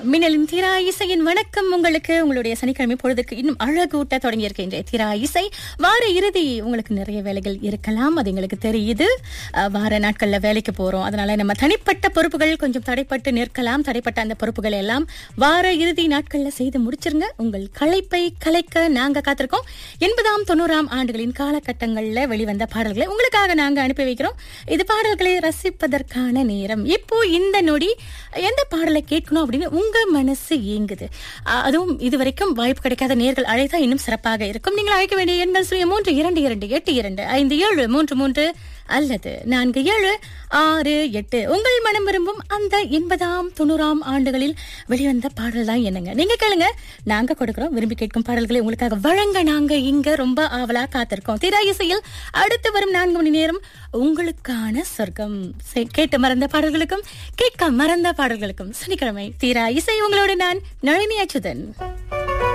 மின்னலின் தீரா இசையின் வணக்கம் உங்களுக்கு உங்களுடைய சனிக்கிழமை பொழுதுக்கு இன்னும் அழகூட்ட தொடங்கி இருக்கின்ற தீரா இசை வார இறுதி உங்களுக்கு நிறைய வேலைகள் இருக்கலாம் அது எங்களுக்கு தெரியுது அஹ், வார நாட்கள்ல வேலைக்கு போறோம் அதனால நம்ம தனிப்பட்ட பொறுப்புகள் கொஞ்சம் தடைப்பட்டு நிற்கலாம் தடைப்பட்ட அந்த பொறுப்புகளை எல்லாம் வார இறுதி நாட்கள்ல செய்து முடிச்சிருங்க உங்கள் களைப்பை கலைக்க நாங்க காத்திருக்கோம் எண்பதாம் தொண்ணூறாம் ஆண்டுகளின் காலகட்டங்கள்ல வெளிவந்த பாடல்களை உங்களுக்காக நாங்க அனுப்பி வைக்கிறோம் இது பாடல்களை ரசிப்பதற்கான நேரம் இப்போ இந்த நொடி எந்த பாடலை கேட்கணும் அப்படின்னு உங்க மனசு இயங்குது அஹ் அதுவும் இதுவரைக்கும் வாய்ப்பு கிடைக்காத நேர்கள் அழைத்தா இன்னும் சிறப்பாக இருக்கும் நீங்கள் அழைக்க வேண்டிய எண்கள் சுய மூன்று இரண்டு இரண்டு எட்டு இரண்டு ஐந்து ஏழு மூன்று மூன்று அல்லது நான்கு ஏழு ஆறு எட்டு உங்கள் மனம் விரும்பும் அந்த எண்பதாம் தொண்ணூறாம் ஆண்டுகளில் வெளிவந்த பாடல் தான் என்னங்க நீங்க கேளுங்க நாங்க கொடுக்கிறோம் விரும்பி கேட்கும் பாடல்களை உங்களுக்காக வழங்க நாங்க இங்க ரொம்ப ஆவலா காத்திருக்கோம் திரா இசையில் அடுத்து வரும் நான்கு மணி நேரம் உங்களுக்கான சொர்க்கம் சரி, கேட்டு மறந்த பாடல்களுக்கும் கேட்க மறந்த பாடல்களுக்கும் சனிக்கிழமை தீரா இசை உங்களோட நான் நளினி அச்சுதன்